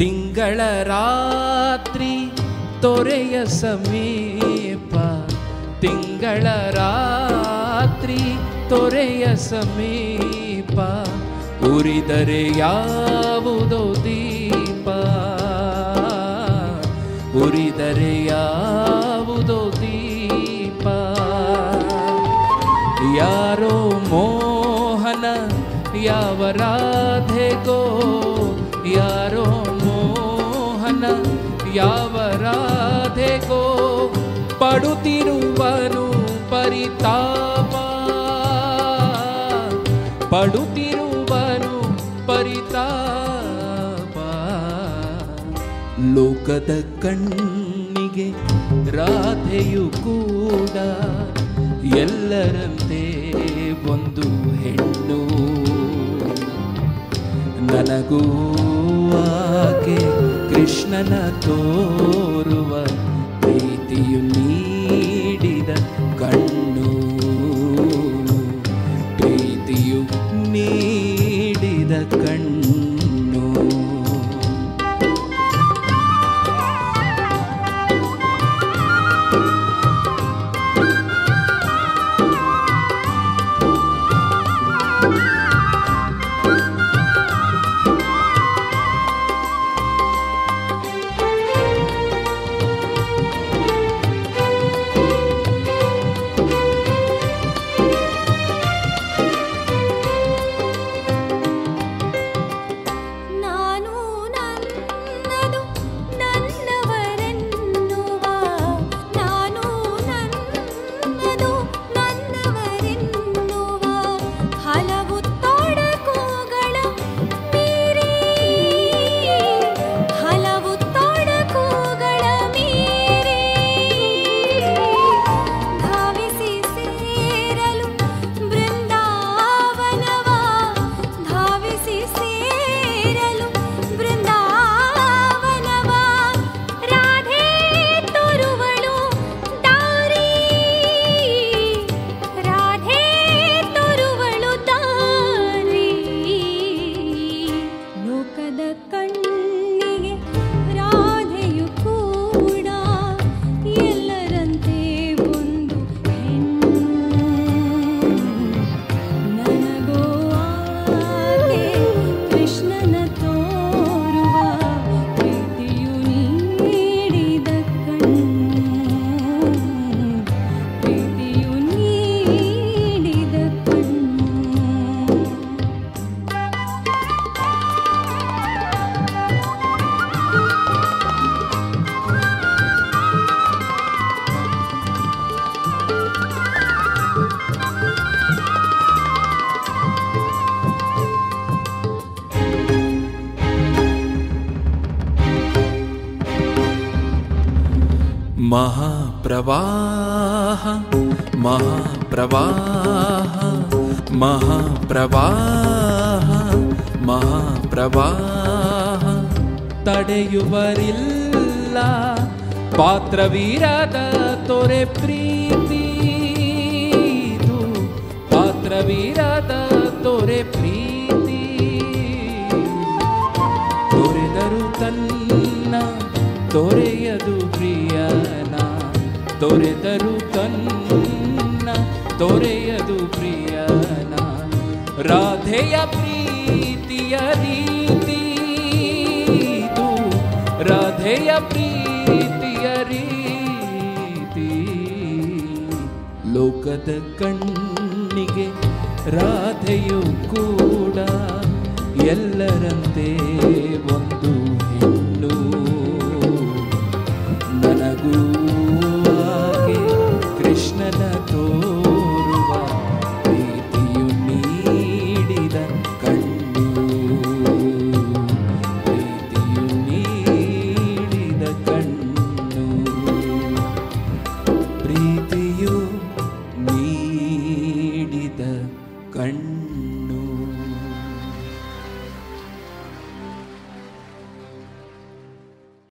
ತಿಂಗಳ ರಾತ್ರಿ ತೊರೆಯ ಸಮೀಪ ತಿಂಗಳ ರಾತ್ರಿ ತೊರೆಯ ಸಮೀಪ ಉರಿದರೆ ಯಾವುದೋ ದೀಪ ಉರಿದರೆ ಯಾವುದೋ ದೀಪ ಯಾರೋ ಮೋಹನ ಯಾವ ರಾಧೆಗೋ ಯಾರೋ ಮೋಹನ ಯಾವ ರಾಧೆಗೋ ಪಡುತ್ತಿರುವನು ಪರಿತಾಪ ಪಡುತ್ತಿರುವನು ಪರಿತಾಪ ಲೋಕದ ಕಣ್ಣಿಗೆ ರಾಧೆಯು ಕೂಡ ಎಲ್ಲರಂತೆ ಒಂದು ಹೆಣ್ಣು ನನಗೂ ಆಕೆ ಕೃಷ್ಣನ ತೋರುವ ಪ್ರೀತಿಯು ನೀಡಿದ ಕಣ್ಣು ಪ್ರೀತಿಯು ನೀಡಿದ ಕಣ್ಣು ನಾನು ನನ್ನದು ನನ್ನವರೆನ್ನುವ ನಾನು ನನ್ನದು ನನ್ನವರೆನ್ನುವ ಹಲವು ತೊಡಕುಗಳ ಮೀರಿ ಹಲವು ತೊಡಕುಗಳ ಮೀರಿ ಧಾವಿಸಿ ಸೇರಲು ಬೃಂದಾವನವ ಧಾವಿಸಿ ಸೇರಲು ಬೃಂದಾವನವ ರಾಧೆ ತೋರುವಳು ದಾರಿ ರಾಧೆ ತೋರುವಳು ದಾರಿ ಲೋಕದ ಕಣ್ಣಿಗೆ ರಾಧೆಯು ಕೂಡ ಎಲ್ಲರಂತೆ ಒಂದು ಹೆಣ್ಣು ನನಗೋ ಆಕೆ ಕೃಷ್ಣನ ತೋರುವ ಪ್ರೀತಿಯು ನೀಡಿದ ಕಣ್ಣು ಪ್ರೀತಿಯು ನೀಡಿದ ಕಣ್ಣು ಮಹಾಪ್ರವಾಹ ಮಹಾಪ್ರವಾಹ ಮಹಾಪ್ರವಾಹ ಮಹಾಪ್ರವಾಹ ತಡೆಯುವರಿಲ್ಲ ಪಾತ್ರವೀರದ ತೊರೆ ಪ್ರೀತಿ ಇದು ಪಾತ್ರವೀರದ ತೊರೆ ಪ್ರೀತಿ ತೊರೆದರು ತನ್ನ ತೊರೆಯದು ಪ್ರಿಯನ ತೊರೆದರು ತನ್ನ ತೊರೆಯದು ಪ್ರಿಯನ ರಾಧೆಯ ಪ್ರೀತಿಯ ರೀತಿ ಇದು ರಾಧೆಯ ಪ್ರೀತಿಯ ರೀತಿ ಲೋಕದ ಕಣ್ಣಿಗೆ ರಾಧೆಯು